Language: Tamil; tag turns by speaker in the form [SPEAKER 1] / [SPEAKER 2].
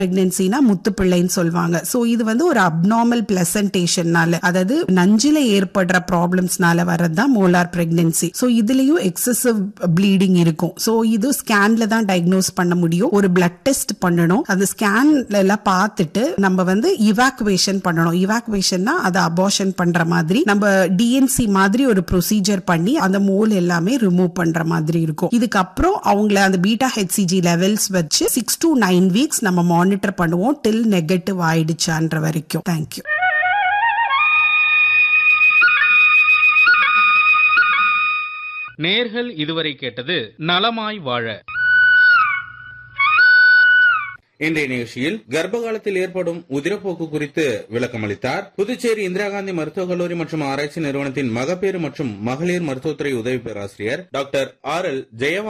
[SPEAKER 1] பிரெக்னன்சினா முத்துப்பிள்ளைன்னு சொல்லுவாங்க சோ இது வந்து ஒரு அப்நார்மல் பிளசன்டேஷன்னால அதாவது நஞ்சில ஏற்படுற ப்ராப்ளம்ஸ்னால வரதுதான் மோலார் பிரெக்னன்சி சோ இதுலயும் எக்ஸசிவ் ப்ளீடிங் இருக்கும் சோ இது ஸ்கேன்ல தான் டயக்னோஸ் பண்ண முடியும் ஒரு பிளட் டெஸ்ட் பண்ணணும் அந்த ஸ்கேன்ல எல்லாம் பார்த்துட்டு நம்ம வந்து இவாக்குவேஷன் பண்ணணும் இவாக்குவேஷன்னா அதை அபார்ஷன் பண்ற மாதிரி நம்ம டிஎன்சி மாதிரி ஒரு ப்ரொசீஜர் பண்ணி அந்த மோல் எல்லாமே ரிமூவ் பண்ற மாதிரி இருக்கும் இதுக்கப்புறம் அவங்கள அந்த பீட்டா ஹெச்சிஜி லெவல்ஸ் வச்சு சிக்ஸ் டு நைன் வீக்ஸ் நம்ம மானிட்டர் பண்ணுவோம் டில் நெகட்டிவ் ஆயிடுச்சான்ற வரைக்கும் தேங்க்யூ
[SPEAKER 2] நேர்கள் இதுவரை கேட்டது நலமாய் வாழ
[SPEAKER 3] இன்றைய நிகழ்ச்சியில் கர்ப்ப காலத்தில் ஏற்படும் உதிரப்போக்கு குறித்து விளக்கமளித்தார் புதுச்சேரி இந்திரா காந்தி மருத்துவக் கல்லூரி மற்றும் ஆராய்ச்சி நிறுவனத்தின் மகப்பேறு மற்றும் மகளிர் மருத்துவத்துறை உதவி பேராசிரியர் டாக்டர் ஆர் எல் ஜெயவா